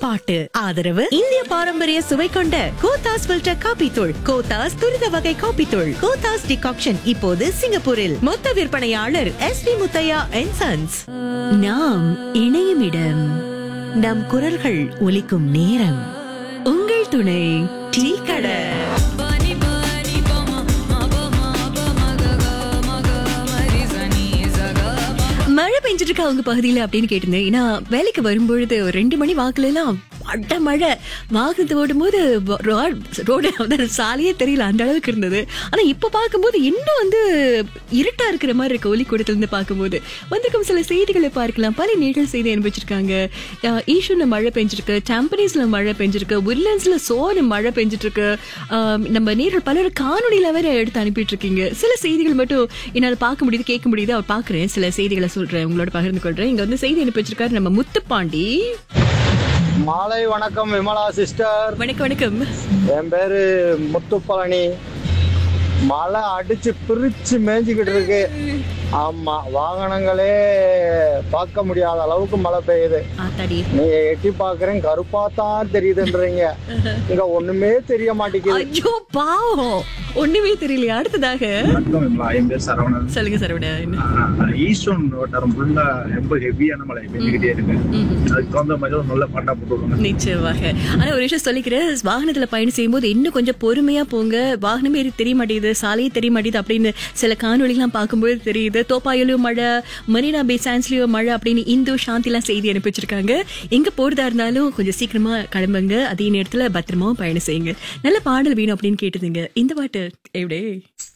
பாட்டு ஆதரவு இந்திய பாரம்பரிய சுவை கொண்ட கோத்தாஸ் ஃபில்டர் காபி தூள் கோத்தாஸ் துரித வகை காபி தூள் கோத்தாஸ் டிகாக்ஷன் இப்போது சிங்கப்பூரில் மொத்த விற்பனையாளர் S P Muthiah and sons நாம் இணையும் இடம் நம் குரல்கள் ஒலிக்கும் நேரம் உங்கள் துணை டீ கடை மழை பெஞ்சிட்டு இருக்கா உங்க பகுதியில அப்படின்னு கேட்டிருந்தேன் ஏன்னா வேலைக்கு வரும்பொழுது ஒரு ரெண்டு மணி வாக்குல எல்லாம் அட மழை வாகனத்தை ஓடும்போது ரோடு வந்து சாலையே தெரியல அந்த அளவுக்கு இருந்தது ஆனா இப்ப பார்க்கும்போது இன்னும் வந்து இருட்டா இருக்கிற மாதிரி இருக்கு ஒலி கூடத்துல இருந்து பார்க்கும்போது வந்திருக்கும் சில செய்திகளை பார்க்கலாம் பல நேர்கள் செய்தி அனுப்பிச்சிருக்காங்க அஹ் ஈஷூர்ல மழை பெஞ்சிருக்கு சாம்பனீஸ்ல மழை பெஞ்சிருக்கு உட்லண்ட்ஸ்ல சோன மழை பெஞ்சிட்டு இருக்கு ஆஹ் நம்ம நேர்கள் பலர் காணொலியில வேற எடுத்து அனுப்பிட்டு இருக்கீங்க சில செய்திகள் மட்டும் என்னால பார்க்க முடியுது கேட்க முடியுது அவர் பாக்குறேன் சில செய்திகளை சொல்றேன் உங்களோட பகிர்ந்து கொள்றேன் இங்க வந்து செய்தி அனுப்பி வச்சிருக்காரு நம்ம முத்துப்பாண்டி மாலை வணக்கம் விமலா சிஸ்டர் வணக்கம் வணக்கம் என் பேரு முத்துப்பழனி மழை அடிச்சு பிரிச்சு மேய்ஞ்சிக்கிட்டு இருக்கு ஆமா வாகனங்களே பார்க்க முடியாத அளவுக்கு மழை பெய்யுது ஆத்தாடி நீங்க எட்டி பாக்குறேன் கருப்பா தான் தெரியுதுன்றீங்க இங்க ஒண்ணுமே தெரிய மாட்டேங்குது ஐயோ பாவம் ஒண்ணுமே தெரியலையா அடுத்ததாக வணக்கம் விமலா. என் பேர் சரவணன் சொல்லுங்க சரவணன் ஆஹ் ஈஸ்டர்ன் வட்டாரம் ஃபுல்லா ரொம்ப ஹெவியான மழை பெஞ்சுக்கிட்டே இருக்கு அதுக்கு தகுந்த மாதிரி ஒரு நல்ல பாட்டா போட்டு விடுவாங்க நிச்சயமாக ஆனா ஒரு விஷயம் சொல்லிக்கிறேன் வாகனத்துல பயணம் செய்யும்போது இன்னும் கொஞ்சம் பொறுமையா போங்க வாகனமே எனக்கு தெரிய மாட்டேங்குது சாலையே தெரிய மாட்டேங்குது அப்படின்னு சில காணொலிலாம் பார்க்கும்போது தெரியுது தோப்பாயிலும் மழை மரீனா பே சான்ஸ்லயும் மழை அப்படின்னு இந்து சாந்திலாம் செய்தி அனுப்பி வச்சிருக்காங்க எங்க போறதா இருந்தாலும் கொஞ்சம் சீக்கிரமா கிளம்புங்க அதே நேரத்துல பத்திரமாவும் பயணம் செய்யுங்க நல்ல பாடல் வேணும் அப்படின்னு கேட்டுதுங்க இந்த பாட்டு எப்படி